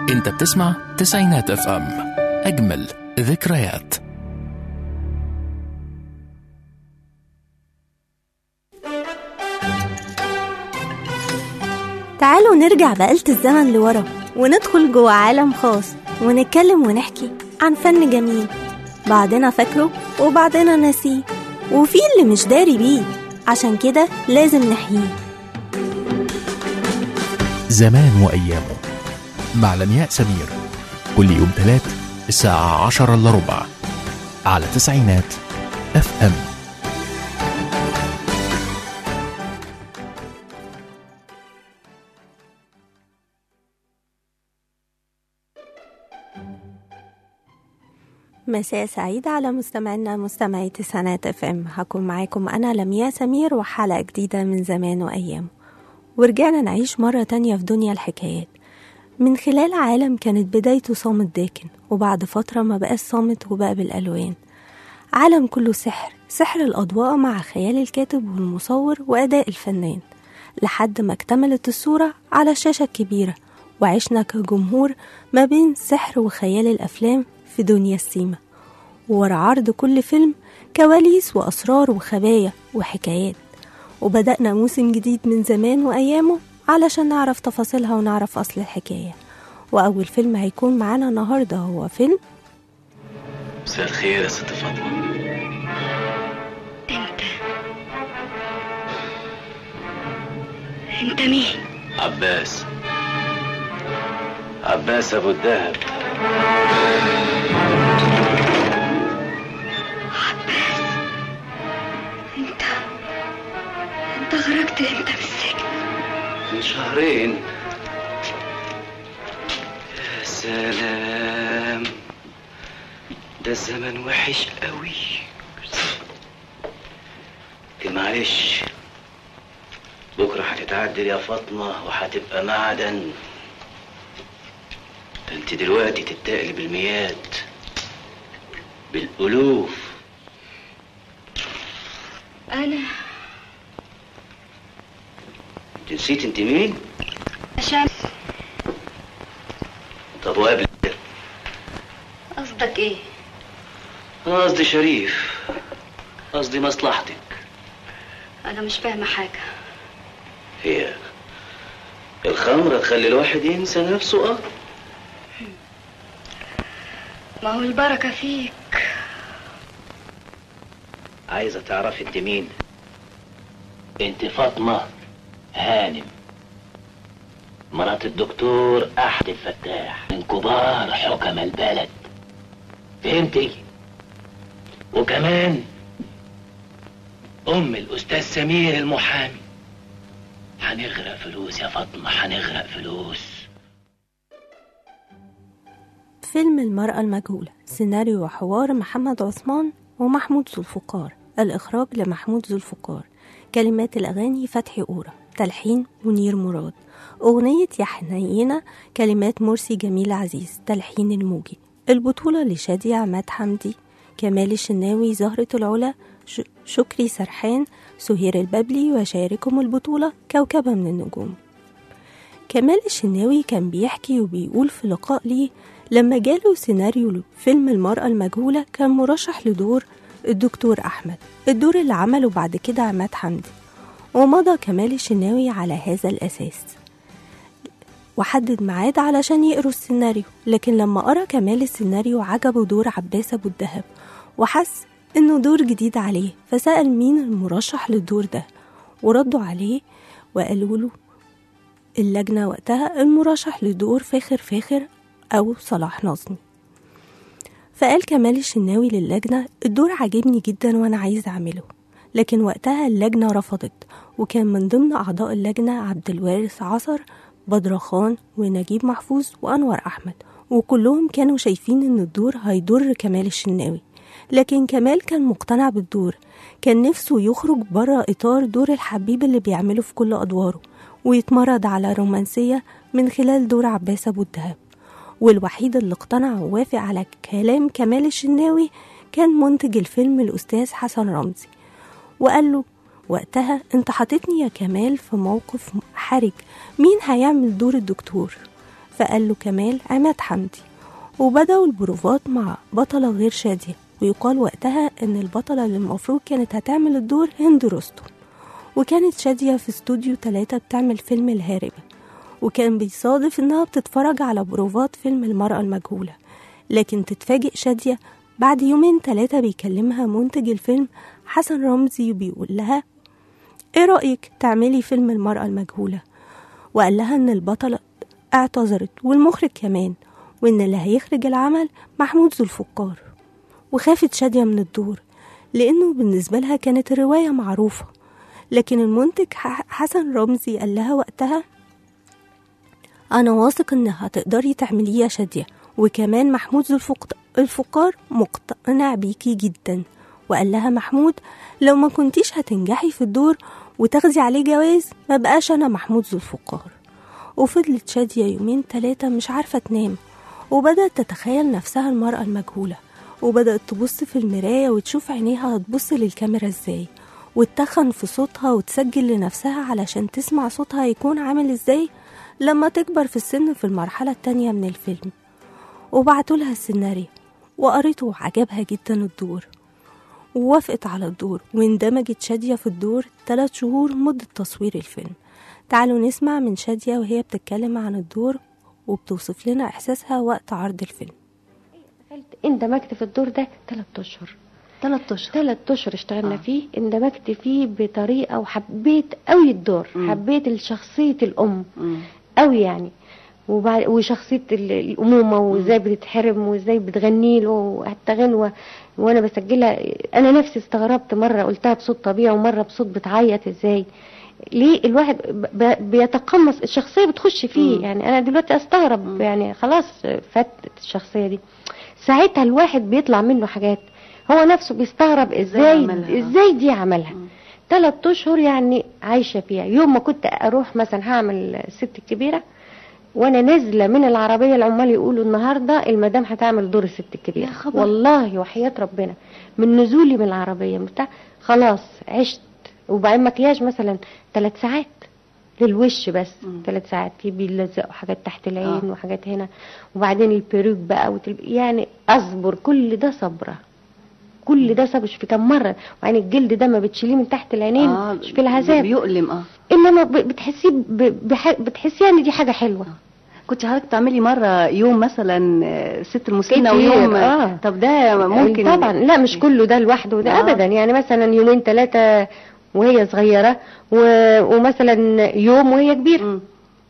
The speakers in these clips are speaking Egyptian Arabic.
انت بتسمع تسعينات اف ام اجمل ذكريات تعالوا نرجع بآلة الزمن لورا وندخل جوه عالم خاص ونتكلم ونحكي عن فن جميل بعضنا فاكره وبعضنا ناسيه وفي اللي مش داري بيه عشان كده لازم نحييه زمان وأيامه مع لمياء سمير كل يوم ثلاث الساعة عشرة إلا ربع على تسعينات اف ام مساء سعيد على مستمعينا مستمعي تسعينات اف ام هكون معاكم انا لمياء سمير وحلقة جديدة من زمان وايامه ورجعنا نعيش مرة تانية في دنيا الحكايات من خلال عالم كانت بدايته صامت داكن وبعد فترة ما بقاش صامت وبقى بالألوان عالم كله سحر سحر الأضواء مع خيال الكاتب والمصور وأداء الفنان لحد ما اكتملت الصورة على الشاشة الكبيرة وعشنا كجمهور ما بين سحر وخيال الأفلام في دنيا السيما وورا عرض كل فيلم كواليس وأسرار وخبايا وحكايات وبدأنا موسم جديد من زمان وأيامه علشان نعرف تفاصيلها ونعرف أصل الحكاية وأول فيلم هيكون معانا النهاردة هو فيلم مساء الخير يا ست فاطمة انت انت مين عباس عباس أبو الدهب انت انت خرجت امتى من السجن من شهرين يا سلام ده الزمن وحش قوي لكن معلش بكرة هتتعدل يا فاطمة وهتبقى معدن ده انت دلوقتي تتقلي بالميات بالألوف انا انت نسيت انت مين؟ عشان طب وقبل قصدك ايه أنا قصدي شريف قصدي مصلحتك انا مش فاهمه حاجه هي الخمرة تخلي الواحد ينسى نفسه اه ما هو البركه فيك عايزة تعرفي انت مين انت فاطمة هانم مرات الدكتور أحد الفتاح من كبار حكم البلد فهمتي وكمان أم الأستاذ سمير المحامي هنغرق فلوس يا فاطمة هنغرق فلوس فيلم المرأة المجهولة سيناريو وحوار محمد عثمان ومحمود ذوالفقار الإخراج لمحمود ذوالفقار كلمات الأغاني فتحي أورا تلحين منير مراد أغنية يا حنينة كلمات مرسي جميل عزيز تلحين الموجي البطولة لشادية عماد حمدي كمال الشناوي زهرة العلا ش- شكري سرحان سهير الببلي وشاركهم البطولة كوكبة من النجوم كمال الشناوي كان بيحكي وبيقول في لقاء ليه لما جاله سيناريو فيلم المرأة المجهولة كان مرشح لدور الدكتور أحمد الدور اللي عمله بعد كده عماد حمدي ومضى كمال الشناوي على هذا الأساس وحدد ميعاد علشان يقروا السيناريو لكن لما قرا كمال السيناريو عجبه دور عباس أبو الدهب وحس إنه دور جديد عليه فسأل مين المرشح للدور ده وردوا عليه وقالوا له اللجنة وقتها المرشح لدور فاخر فاخر أو صلاح نظمي فقال كمال الشناوي للجنة الدور عاجبني جدا وأنا عايز أعمله لكن وقتها اللجنة رفضت وكان من ضمن أعضاء اللجنة عبد الوارث عصر بدر خان ونجيب محفوظ وأنور أحمد وكلهم كانوا شايفين إن الدور هيضر كمال الشناوي لكن كمال كان مقتنع بالدور كان نفسه يخرج بره إطار دور الحبيب اللي بيعمله في كل أدواره ويتمرد على رومانسية من خلال دور عباس أبو الدهب والوحيد اللي اقتنع ووافق على كلام كمال الشناوي كان منتج الفيلم الأستاذ حسن رمزي وقال له وقتها انت حاططني يا كمال في موقف حرج مين هيعمل دور الدكتور فقال له كمال عماد حمدي وبدأوا البروفات مع بطلة غير شادية ويقال وقتها إن البطلة اللي المفروض كانت هتعمل الدور هند رستم وكانت شادية في استوديو تلاتة بتعمل فيلم الهاربة وكان بيصادف إنها بتتفرج على بروفات فيلم المرأة المجهولة لكن تتفاجئ شادية بعد يومين تلاتة بيكلمها منتج الفيلم حسن رمزي وبيقول لها ايه رأيك تعملي فيلم المرأة المجهولة وقال لها ان البطلة اعتذرت والمخرج كمان وان اللي هيخرج العمل محمود ذو الفقار وخافت شادية من الدور لانه بالنسبة لها كانت الرواية معروفة لكن المنتج ح- حسن رمزي قال لها وقتها أنا واثق إن هتقدري تعمليه يا شادية وكمان محمود ذو الفق- الفقار مقتنع بيكي جدا وقال لها محمود لو ما كنتيش هتنجحي في الدور وتاخدي عليه جواز ما بقاش أنا محمود ذو الفقار وفضلت شادية يومين تلاتة مش عارفة تنام وبدأت تتخيل نفسها المرأة المجهولة وبدأت تبص في المراية وتشوف عينيها هتبص للكاميرا ازاي وتتخن في صوتها وتسجل لنفسها علشان تسمع صوتها يكون عامل ازاي لما تكبر في السن في المرحلة التانية من الفيلم وبعتولها السيناريو وقريته وعجبها جدا الدور ووافقت على الدور واندمجت شادية في الدور ثلاث شهور مدة تصوير الفيلم تعالوا نسمع من شادية وهي بتتكلم عن الدور وبتوصف لنا إحساسها وقت عرض الفيلم دخلت اندمجت في الدور ده ثلاث اشهر ثلاث اشهر ثلاث اشهر اشتغلنا آه. فيه اندمجت فيه بطريقه وحبيت قوي الدور مم. حبيت شخصيه الام مم. قوي يعني وبعد وشخصيه ال- الامومه وازاي بتتحرم وازاي بتغني له حتى غنوه وانا بسجلها انا نفسي استغربت مره قلتها بصوت طبيعي ومره بصوت بتعيط ازاي ليه الواحد ب- ب- بيتقمص الشخصيه بتخش فيه مم. يعني انا دلوقتي استغرب مم. يعني خلاص فاتت الشخصيه دي ساعتها الواحد بيطلع منه حاجات هو نفسه بيستغرب ازاي عملها. ازاي دي عملها مم. ثلاث اشهر يعني عايشه فيها يوم ما كنت اروح مثلا هعمل الست الكبيره وانا نازله من العربيه العمال يقولوا النهارده المدام هتعمل دور الست الكبيره يا خبر. والله وحياه ربنا من نزولي من العربيه بتاع خلاص عشت وبعدين مكياج مثلا ثلاث ساعات للوش بس مم. ثلاث ساعات في بيلزقوا حاجات تحت العين آه. وحاجات هنا وبعدين البيروك بقى وتلب... يعني اصبر كل ده صبره كل ده صبر في كم مره وبعدين الجلد ده ما بتشيليه من تحت العينين آه، مش في العذاب بيؤلم اه انما ب- بتحسيه ب- بح- بتحسيه ان دي حاجه حلوه كنت حضرتك تعملي مرة يوم مثلا آه، ست المسنة كتير، ويوم آه. طب ده ممكن طبعا لا مش كله ده لوحده ده آه. ابدا يعني مثلا يومين ثلاثه وهي صغيره و... ومثلا يوم وهي كبيره مم.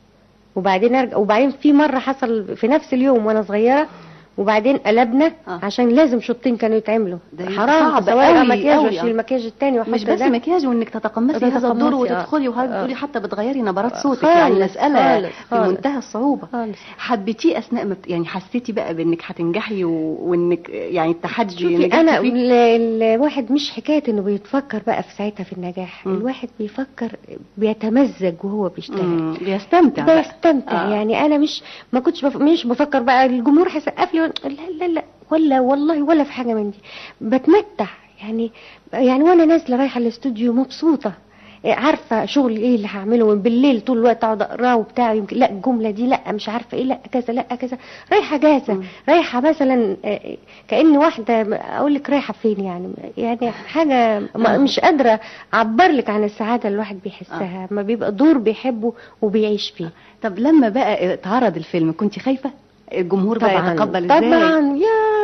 وبعدين ارجع وبعدين في مره حصل في نفس اليوم وانا صغيره وبعدين قلبنا آه. عشان لازم شوطين كانوا يتعملوا ده يبقى حرام صعب سواء قوي مكياج قوي، واشيل آه. المكياج التاني واحط مش بس ده. مكياج وانك تتقمصي هذا تتقمصي، الدور آه. وتدخلي وحضرتك آه. بتقولي حتى بتغيري نبرات صوتك خالص، يعني مسألة خالص، في خالص. منتهى الصعوبة خالص. حبيتيه اثناء ما بت... يعني حسيتي بقى بانك هتنجحي و... وانك يعني التحدي شوفي نجحتي انا فيه؟ ال- الواحد مش حكايه انه بيتفكر بقى في ساعتها في النجاح مم. الواحد بيفكر بيتمزج وهو بيشتغل مم. بيستمتع بقى. بستمتع آه. يعني انا مش ما كنتش بف... مش بفكر بقى الجمهور هيسقف لي ولا- لا لا لا ولا والله ولا في حاجه من دي بتمتع يعني يعني وانا نازله رايحه الاستوديو مبسوطه إيه، عارفه شغل ايه اللي هعمله بالليل طول الوقت اقعد اقراه وبتاع يمكن لا الجمله دي لا مش عارفه ايه لا كذا لا كذا رايحه جاهزه مم. رايحه مثلا آه، كاني واحده اقول لك رايحه فين يعني يعني حاجه ما مش قادره اعبر لك عن السعاده اللي الواحد بيحسها ما بيبقى دور بيحبه وبيعيش فيه طب لما بقى اتعرض الفيلم كنت خايفة الجمهور بقى طبعا يتقبل ازاي طبعا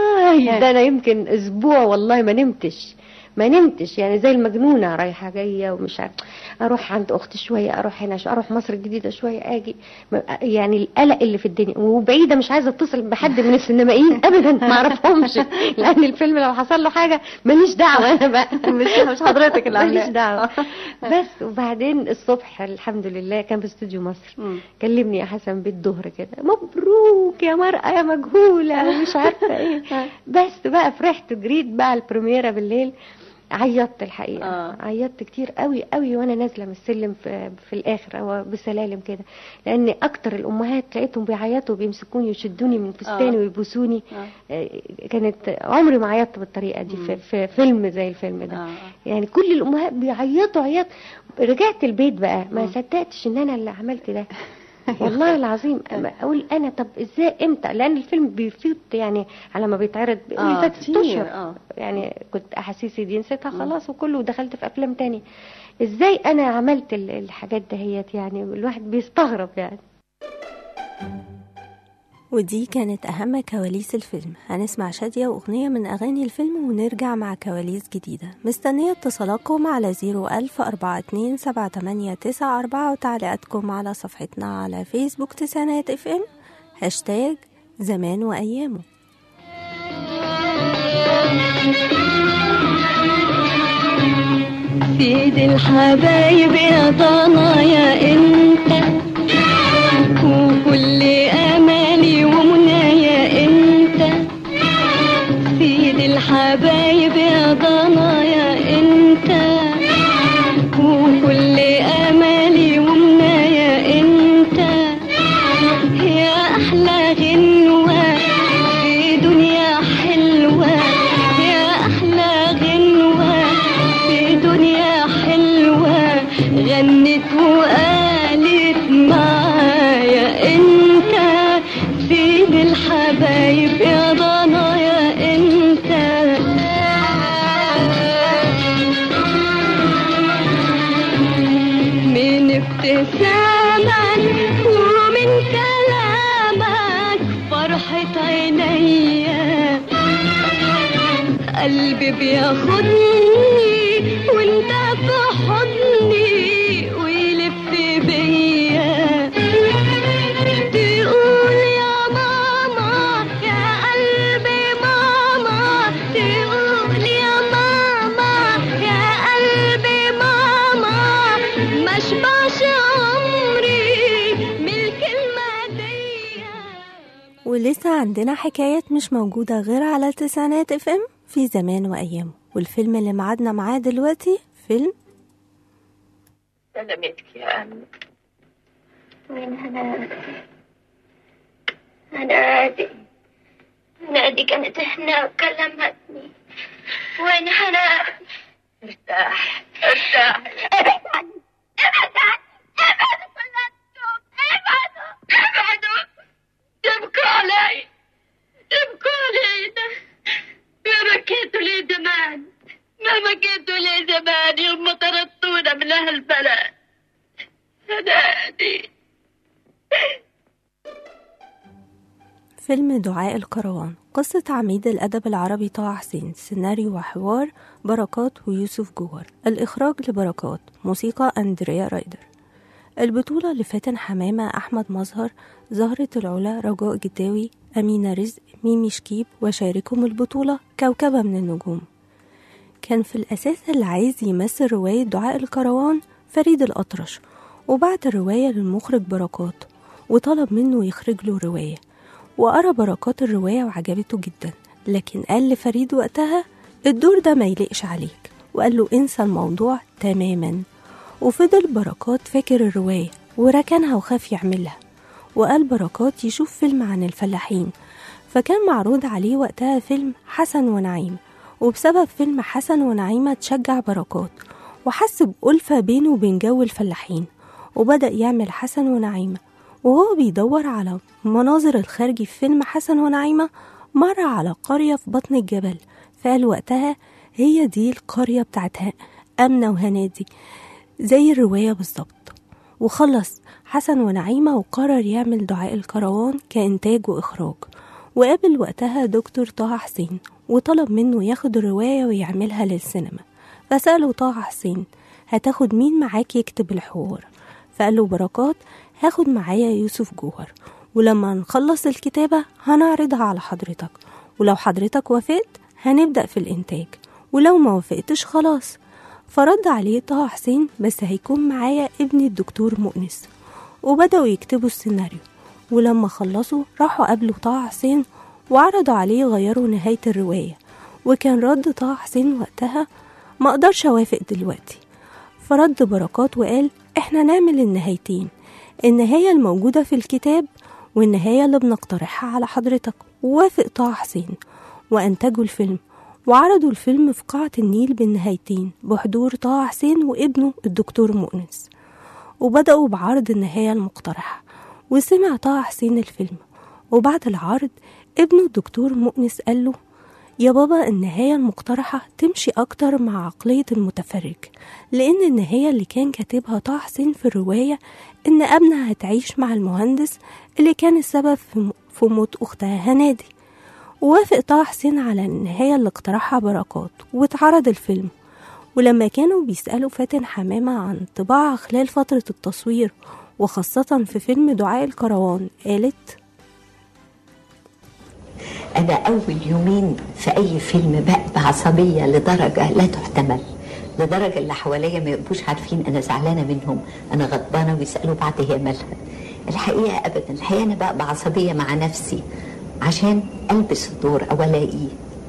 يا ده انا يمكن اسبوع والله ما نمتش ما نمتش يعني زي المجنونه رايحه جايه ومش عارف اروح عند اختي شويه اروح هنا شوية اروح مصر الجديده شويه اجي م- يعني القلق اللي في الدنيا وبعيده مش عايزه اتصل بحد من السينمائيين ابدا ما اعرفهمش لان الفيلم لو حصل له حاجه ماليش دعوه انا بقى مش مش حضرتك اللي ماليش عاملاه. دعوه بس وبعدين الصبح الحمد لله كان في استوديو مصر مم. كلمني يا حسن بالظهر كده مبروك يا مرأة يا مجهولة مش عارفة ايه بس بقى فرحت جريت بقى على البريميرا بالليل عيطت الحقيقة آه. عيطت كتير قوي قوي وانا نازلة من السلم في, في الاخر او بسلالم كده لان اكتر الامهات لقيتهم بيعيطوا بيمسكوني ويشدوني من فستاني آه. ويبوسوني آه. آه، كانت عمري ما عيطت بالطريقة دي في, في فيلم زي الفيلم ده آه. يعني كل الامهات بيعيطوا عياط رجعت البيت بقى ما مم. صدقتش ان انا اللي عملت ده والله العظيم أما اقول انا طب ازاي امتى لان الفيلم بيفيض يعني على ما بيتعرض بيقول آه، فات ست كتير، اشهر آه. يعني كنت احاسيسي دي نسيتها خلاص وكله دخلت في افلام تاني ازاي انا عملت ال- الحاجات دهيت يعني الواحد بيستغرب يعني ودي كانت أهم كواليس الفيلم هنسمع شادية وأغنية من أغاني الفيلم ونرجع مع كواليس جديدة مستنية اتصالاتكم على 01000 427 7894 وتعليقاتكم على صفحتنا على فيسبوك تسعينات اف ام هاشتاج زمان وأيامه سيد الحبايب يا ضنايا انت وكل امالي ومنايا انت سيد الحبايب يا ضنايا انت وكل امالي ومنايا انت يا احلى غنوه في دنيا حلوه يا احلى غنوه في دنيا حلوه غنت وقالت معايا انت سيد الحبايب يا ضنايا انت من ابتسامك ومن كلامك فرحة عينيا قلبي بياخدني وانت في حضني ويلف بيا تقول يا ماما يا قلبي ماما تقول يا ماما يا قلبي ماما ما اشبعش عمري من الكلمة دي ولسه عندنا حكايات مش موجودة غير على التسعينات اف ام في زمان وأيامه والفيلم اللي معادنا معاه دلوقتي فيلم سلامتك يا أمي وين هنادي هنادي هنادي كانت هنا وكلمتني وين هنادي ارتاح ارتاح ابعد عني ابعد عني ابعدوا كلكم ابعدوا ابعدوا تبكوا علي تبكوا علينا ما بكيتوا لي زمان ما بكيتوا لي زمان يوم ما طردتونا من هالبلد هنادي فيلم دعاء الكروان قصة عميد الأدب العربي طه حسين سيناريو وحوار بركات ويوسف جوهر الإخراج لبركات موسيقى أندريا رايدر البطولة لفاتن حمامة أحمد مظهر زهرة العلا رجاء جداوي أمينة رزق ميمي شكيب وشاركهم البطولة كوكبة من النجوم كان في الأساس اللي عايز يمثل رواية دعاء الكروان فريد الأطرش وبعت الرواية للمخرج بركات وطلب منه يخرج له رواية وقرا بركات الرواية وعجبته جدا لكن قال لفريد وقتها الدور ده ما يليقش عليك وقال له انسى الموضوع تماما وفضل بركات فاكر الرواية وركنها وخاف يعملها وقال بركات يشوف فيلم عن الفلاحين فكان معروض عليه وقتها فيلم حسن ونعيم وبسبب فيلم حسن ونعيمة تشجع بركات وحس بألفة بينه وبين جو الفلاحين وبدأ يعمل حسن ونعيمة وهو بيدور على مناظر الخارجي في فيلم حسن ونعيمة مر على قرية في بطن الجبل فقال وقتها هي دي القرية بتاعتها أمنة وهنادي زي الرواية بالظبط وخلص حسن ونعيمة وقرر يعمل دعاء الكروان كإنتاج وإخراج وقابل وقتها دكتور طه حسين وطلب منه ياخد الرواية ويعملها للسينما فسأله طه حسين هتاخد مين معاك يكتب الحوار فقال له بركات هاخد معايا يوسف جوهر ولما نخلص الكتابة هنعرضها على حضرتك ولو حضرتك وافقت هنبدأ في الإنتاج ولو ما وافقتش خلاص فرد عليه طه حسين بس هيكون معايا ابن الدكتور مؤنس وبدأوا يكتبوا السيناريو ولما خلصوا راحوا قابلوا طه حسين وعرضوا عليه يغيروا نهاية الرواية وكان رد طه حسين وقتها ما اقدرش اوافق دلوقتي فرد بركات وقال احنا نعمل النهايتين النهاية الموجودة في الكتاب والنهاية اللي بنقترحها على حضرتك ووافق طه حسين وأنتجوا الفيلم وعرضوا الفيلم في قاعة النيل بالنهايتين بحضور طه حسين وابنه الدكتور مؤنس وبدأوا بعرض النهاية المقترحة وسمع طه حسين الفيلم وبعد العرض ابنه الدكتور مؤنس قال له يا بابا النهاية المقترحة تمشي أكتر مع عقلية المتفرج لأن النهاية اللي كان كاتبها طه حسين في الرواية إن أبنها هتعيش مع المهندس اللي كان السبب في في موت أختها هنادي ووافق طه حسين على النهاية اللي اقترحها بركات واتعرض الفيلم ولما كانوا بيسألوا فاتن حمامة عن طباعها خلال فترة التصوير وخاصة في فيلم دعاء الكروان قالت أنا أول يومين في أي فيلم بقى بعصبية لدرجة لا تحتمل لدرجة اللي حواليا ما يبقوش عارفين أنا زعلانة منهم أنا غضبانة ويسألوا بعض هي مالها الحقيقة أبدا الحقيقة أنا بقى بعصبية مع نفسي عشان ألبس الدور أو ألاقيه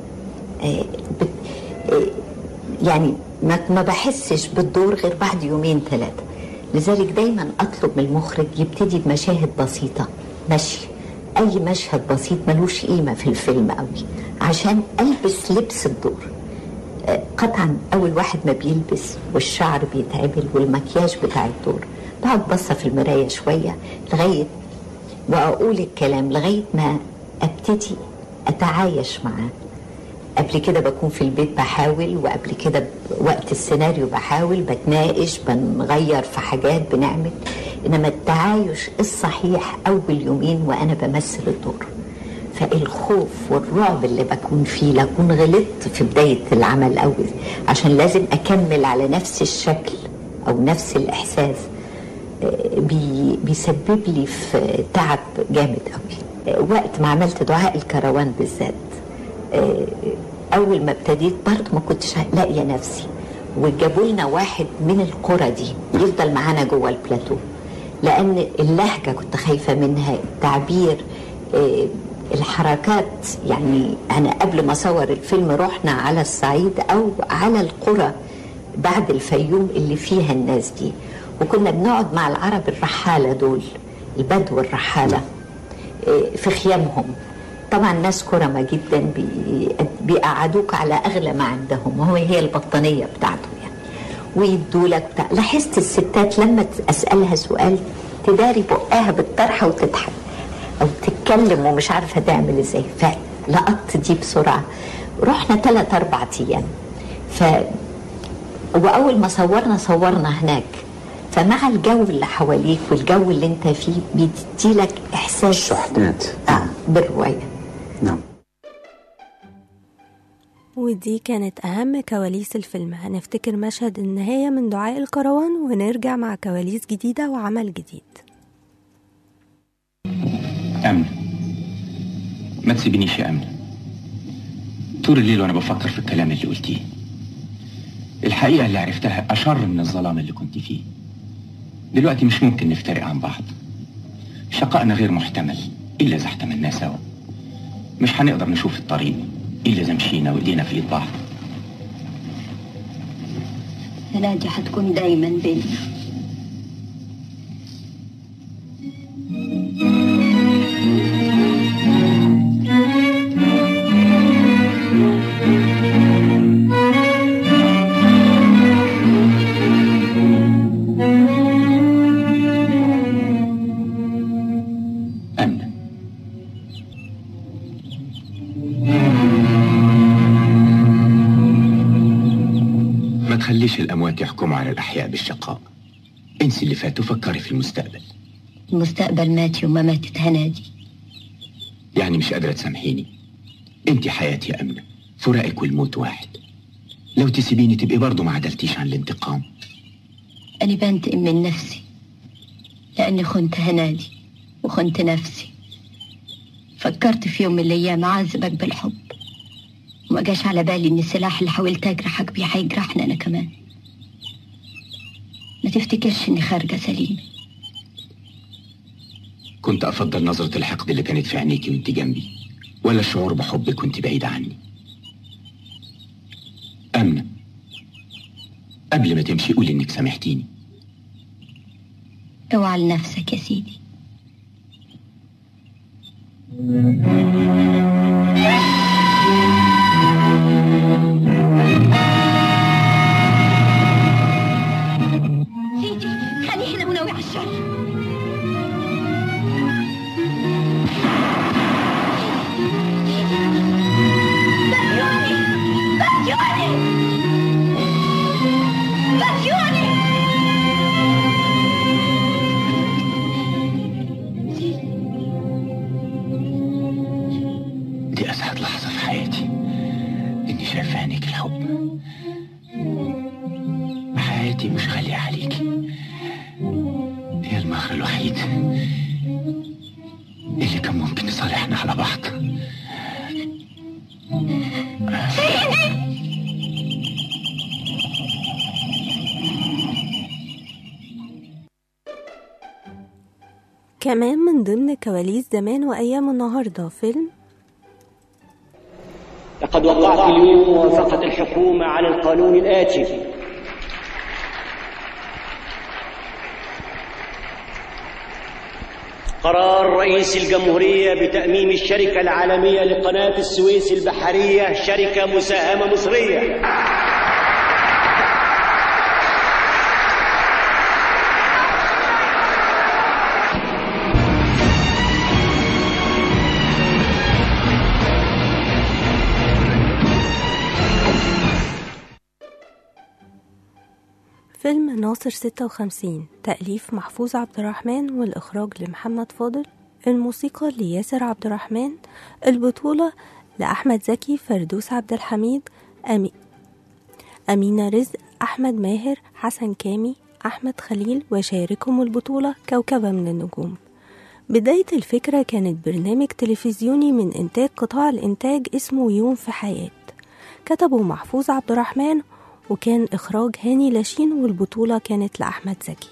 آه، بت- آه، يعني ما ما بحسش بالدور غير بعد يومين ثلاثة لذلك دايما أطلب من المخرج يبتدي بمشاهد بسيطة مشي أي مشهد بسيط ملوش قيمة في الفيلم قوي عشان ألبس لبس الدور آه، قطعا أول واحد ما بيلبس والشعر بيتعمل والمكياج بتاع الدور بقعد بصة في المراية شوية لغاية وأقول الكلام لغاية ما أبتدي أتعايش معاه قبل كده بكون في البيت بحاول وقبل كده ب- وقت السيناريو بحاول بتناقش بنغير في حاجات بنعمل انما التعايش الصحيح اول يومين وانا بمثل الدور فالخوف والرعب اللي بكون فيه لاكون غلطت في بدايه العمل او عشان لازم اكمل على نفس الشكل او نفس الاحساس آه، بي بيسبب لي في تعب جامد قوي آه، وقت ما عملت دعاء الكروان بالذات آه، اول ما ابتديت برضه ما كنتش لاقيه نفسي وجابوا لنا واحد من القرى دي يفضل معانا جوه البلاتو لان اللهجه كنت خايفه منها التعبير آه، الحركات يعني انا قبل ما اصور الفيلم رحنا على الصعيد او على القرى بعد الفيوم اللي فيها الناس دي وكنا بنقعد مع العرب الرحاله دول البدو الرحاله آه، في خيامهم طبعا ناس كرمة جدا بي- بيقعدوك على اغلى ما عندهم وهو هي البطانيه بتاعته يعني ويدوا لك بتاع لاحظت الستات لما اسالها سؤال تداري بقها بالطرحه وتضحك او تتكلم ومش عارفه تعمل ازاي فلقطت دي بسرعه رحنا ثلاث اربع ايام ف واول ما صورنا صورنا هناك فمع الجو اللي حواليك والجو اللي انت فيه بيدي لك احساس شحنات اه بالروايه نعم ودي كانت أهم كواليس الفيلم هنفتكر مشهد النهاية من دعاء الكروان ونرجع مع كواليس جديدة وعمل جديد أمن ما تسيبنيش يا أمن طول الليل وأنا بفكر في الكلام اللي قلتيه الحقيقة اللي عرفتها أشر من الظلام اللي كنت فيه دلوقتي مش ممكن نفترق عن بعض شقائنا غير محتمل إلا إذا احتملناه سوا مش هنقدر نشوف الطريق إلا إذا مشينا وإيدينا في إيد بعض نادي هتكون دايما بينا أمن ما تخليش الأموات يحكموا على الأحياء بالشقاء انسي اللي فات وفكري في المستقبل المستقبل مات يوم ما ماتت هنادي يعني مش قادرة تسامحيني انت حياتي يا أمنة فراقك والموت واحد لو تسيبيني تبقي برضه ما عدلتيش عن الانتقام أنا بنتقم من نفسي لأني خنت هنادي وخنت نفسي فكرت في يوم من الأيام أعذبك بالحب وما جاش على بالي إن السلاح اللي حاولت أجرحك بيه هيجرحني أنا كمان ما تفتكرش إني خارجة سليمة كنت أفضل نظرة الحقد اللي كانت في عينيكي وانت جنبي ولا الشعور بحبك وانت بعيدة عني أمنة قبل ما تمشي قولي إنك سامحتيني اوعى لنفسك يا سيدي سيدي خليه هنا وناوي على الشر المخر الوحيد اللي كان ممكن يصالحنا على بعض كمان من ضمن كواليس زمان وأيام النهاردة فيلم لقد وقعت اليوم موافقة الحكومة على القانون الآتي قرار رئيس الجمهورية بتأميم الشركة العالمية لقناة السويس البحرية شركة مساهمة مصرية فيلم ناصر 56 تأليف محفوظ عبد الرحمن والإخراج لمحمد فاضل الموسيقى لياسر عبد الرحمن البطولة لأحمد زكي فردوس عبد الحميد أمي أمينة رزق أحمد ماهر حسن كامي أحمد خليل وشاركهم البطولة كوكبة من النجوم بداية الفكرة كانت برنامج تلفزيوني من إنتاج قطاع الإنتاج اسمه يوم في حياة كتبه محفوظ عبد الرحمن وكان إخراج هاني لاشين والبطولة كانت لأحمد زكي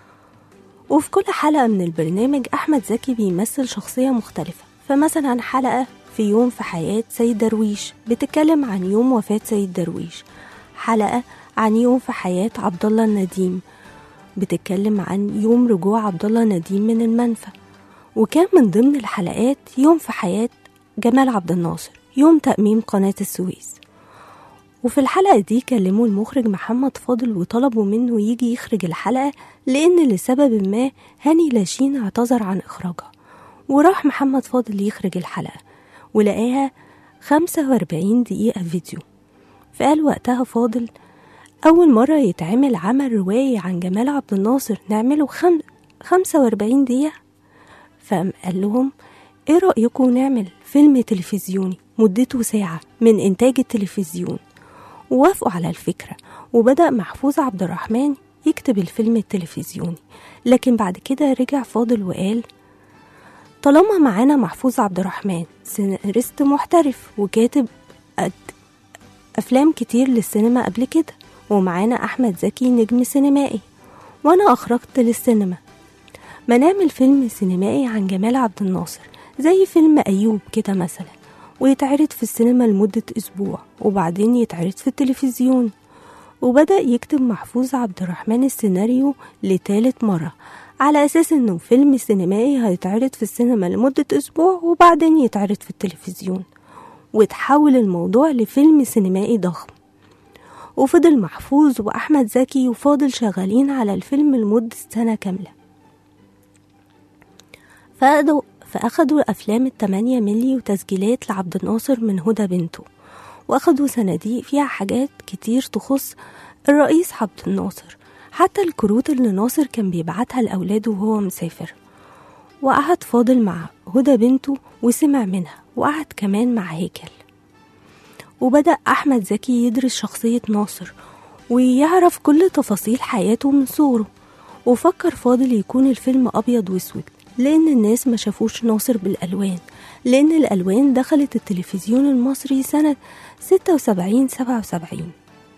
وفي كل حلقة من البرنامج أحمد زكي بيمثل شخصية مختلفة فمثلا حلقة في يوم في حياة سيد درويش بتتكلم عن يوم وفاة سيد درويش حلقة عن يوم في حياة عبد الله النديم بتتكلم عن يوم رجوع عبد الله نديم من المنفى وكان من ضمن الحلقات يوم في حياة جمال عبد الناصر يوم تأميم قناة السويس وفي الحلقة دي كلموا المخرج محمد فاضل وطلبوا منه يجي يخرج الحلقة لأن لسبب ما هاني لاشين اعتذر عن إخراجها وراح محمد فاضل يخرج الحلقة ولقاها 45 دقيقة فيديو فقال وقتها فاضل أول مرة يتعمل عمل روائي عن جمال عبد الناصر نعمله خم... 45 دقيقة فقام قال لهم ايه رأيكم نعمل فيلم تلفزيوني مدته ساعة من إنتاج التلفزيون ووافقوا على الفكرة وبدأ محفوظ عبد الرحمن يكتب الفيلم التلفزيوني لكن بعد كده رجع فاضل وقال طالما معانا محفوظ عبد الرحمن سيناريست محترف وكاتب أد- أفلام كتير للسينما قبل كده ومعانا أحمد زكي نجم سينمائي وأنا أخرجت للسينما ما نعمل فيلم سينمائي عن جمال عبد الناصر زي فيلم أيوب كده مثلا ويتعرض في السينما لمدة أسبوع وبعدين يتعرض في التلفزيون وبدأ يكتب محفوظ عبد الرحمن السيناريو لتالت مرة على أساس إنه فيلم سينمائي هيتعرض في السينما لمدة أسبوع وبعدين يتعرض في التلفزيون وتحول الموضوع لفيلم سينمائي ضخم وفضل محفوظ وأحمد زكي وفاضل شغالين على الفيلم لمدة سنة كاملة فأخدوا فأخدوا أفلام التمانية ملي وتسجيلات لعبد الناصر من هدى بنته وأخدوا صناديق فيها حاجات كتير تخص الرئيس عبد الناصر حتى الكروت اللي ناصر كان بيبعتها لأولاده وهو مسافر وقعد فاضل مع هدى بنته وسمع منها وقعد كمان مع هيكل وبدأ أحمد زكي يدرس شخصية ناصر ويعرف كل تفاصيل حياته من صغره وفكر فاضل يكون الفيلم أبيض وأسود لأن الناس ما شافوش ناصر بالألوان لأن الألوان دخلت التلفزيون المصري سنة 76 77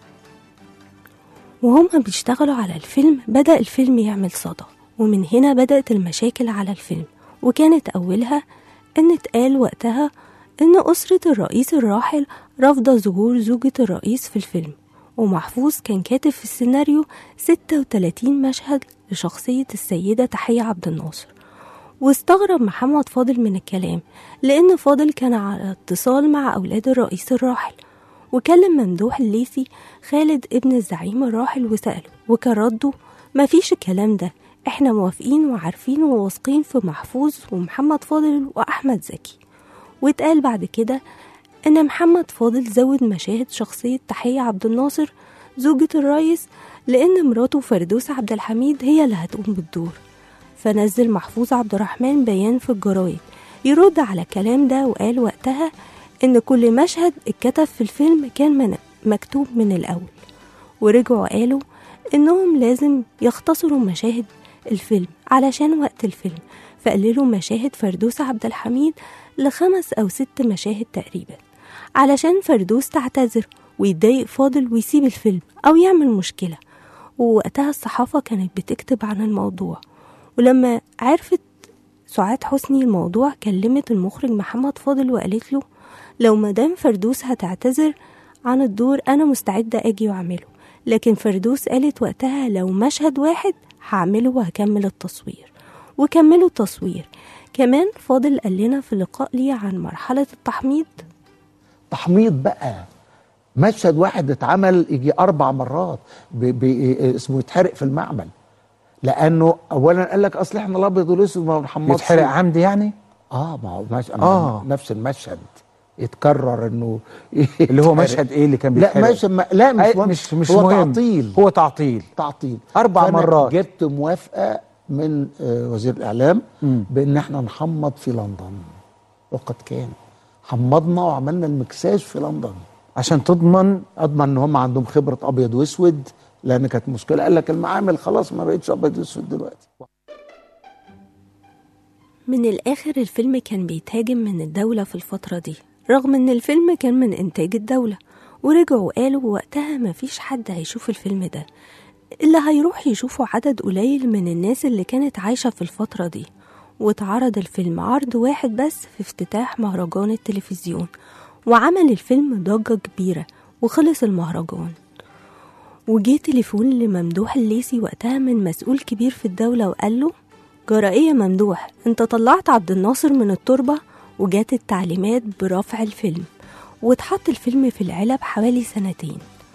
وهم بيشتغلوا على الفيلم بدأ الفيلم يعمل صدى ومن هنا بدأت المشاكل على الفيلم وكانت أولها إن اتقال وقتها إن أسرة الرئيس الراحل رافضة ظهور زوجة الرئيس في الفيلم ومحفوظ كان كاتب في السيناريو 36 مشهد لشخصية السيدة تحية عبد الناصر واستغرب محمد فاضل من الكلام لأن فاضل كان على اتصال مع أولاد الرئيس الراحل وكلم ممدوح الليثي خالد ابن الزعيم الراحل وسأله وكان رده مفيش الكلام ده احنا موافقين وعارفين وواثقين في محفوظ ومحمد فاضل وأحمد زكي واتقال بعد كده إن محمد فاضل زود مشاهد شخصية تحية عبد الناصر زوجة الرئيس لأن مراته فردوس عبد الحميد هي اللي هتقوم بالدور فنزل محفوظ عبد الرحمن بيان في الجرايد يرد على الكلام ده وقال وقتها إن كل مشهد اتكتب في الفيلم كان من مكتوب من الأول ورجعوا قالوا إنهم لازم يختصروا مشاهد الفيلم علشان وقت الفيلم فقللوا مشاهد فردوس عبد الحميد لخمس أو ست مشاهد تقريبا علشان فردوس تعتذر ويتضايق فاضل ويسيب الفيلم أو يعمل مشكلة ووقتها الصحافة كانت بتكتب عن الموضوع ولما عرفت سعاد حسني الموضوع كلمت المخرج محمد فاضل وقالت له لو مدام فردوس هتعتذر عن الدور أنا مستعدة أجي وأعمله لكن فردوس قالت وقتها لو مشهد واحد هعمله وهكمل التصوير وكملوا التصوير كمان فاضل قال لنا في لقاء ليه عن مرحلة التحميض تحميض بقى مشهد واحد اتعمل يجي اربع مرات ب... ب... اسمه يتحرق في المعمل لانه اولا قال لك اصل احنا الابيض والاسود ما بنحمضش يتحرق عمدي يعني اه ما هو مش... آه. نفس المشهد يتكرر انه اللي هو يتحرق. مشهد ايه اللي كان لا بيتحرق مشهد ما... لا مش أي- مهم. مش مش هو مهم تعطيل هو تعطيل تعطيل أربع فأنا مرات. جبت موافقه من آه، وزير الاعلام مم. بان احنا نحمض في لندن وقد كان حمضنا وعملنا المكساج في لندن عشان تضمن اضمن ان هم عندهم خبره ابيض واسود لان كانت مشكله قال لك المعامل خلاص ما بقتش ابيض واسود دلوقتي من الآخر الفيلم كان بيتهاجم من الدولة في الفترة دي رغم إن الفيلم كان من إنتاج الدولة ورجعوا قالوا وقتها مفيش حد هيشوف الفيلم ده اللي هيروح يشوفه عدد قليل من الناس اللي كانت عايشة في الفترة دي واتعرض الفيلم عرض واحد بس في افتتاح مهرجان التلفزيون وعمل الفيلم ضجة كبيرة وخلص المهرجان وجه تليفون لممدوح الليسي وقتها من مسؤول كبير في الدولة وقال له جرى ايه يا ممدوح انت طلعت عبد الناصر من التربة وجات التعليمات برفع الفيلم واتحط الفيلم في العلب حوالي سنتين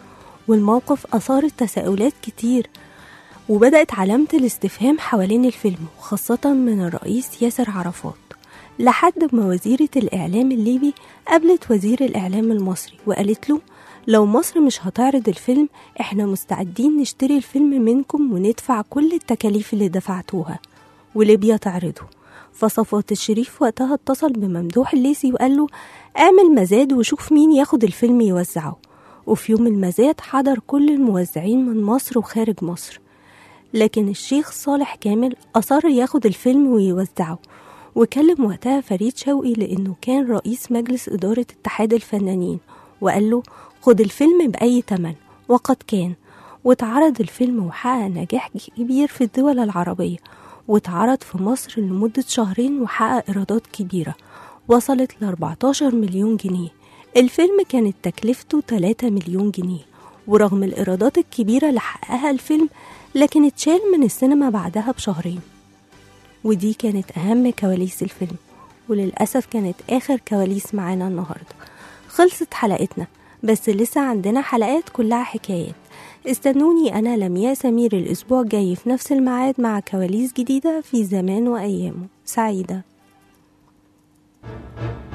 والموقف أثار تساؤلات كتير وبدأت علامة الاستفهام حوالين الفيلم وخاصة من الرئيس ياسر عرفات لحد ما وزيرة الإعلام الليبي قابلت وزير الإعلام المصري وقالت له لو مصر مش هتعرض الفيلم احنا مستعدين نشتري الفيلم منكم وندفع كل التكاليف اللي دفعتوها وليبيا تعرضه فصفوت الشريف وقتها اتصل بممدوح الليسي وقال له اعمل مزاد وشوف مين ياخد الفيلم يوزعه وفي يوم المزاد حضر كل الموزعين من مصر وخارج مصر لكن الشيخ صالح كامل أصر ياخد الفيلم ويوزعه وكلم وقتها فريد شوقي لأنه كان رئيس مجلس إدارة اتحاد الفنانين وقال له خد الفيلم بأي تمن وقد كان واتعرض الفيلم وحقق نجاح كبير في الدول العربية واتعرض في مصر لمدة شهرين وحقق إيرادات كبيرة وصلت ل 14 مليون جنيه الفيلم كانت تكلفته 3 مليون جنيه ورغم الإيرادات الكبيرة اللي حققها الفيلم لكن اتشال من السينما بعدها بشهرين ودي كانت أهم كواليس الفيلم وللأسف كانت آخر كواليس معانا النهاردة خلصت حلقتنا بس لسه عندنا حلقات كلها حكايات استنوني أنا لمياء سمير الأسبوع الجاي في نفس الميعاد مع كواليس جديدة في زمان وأيامه سعيدة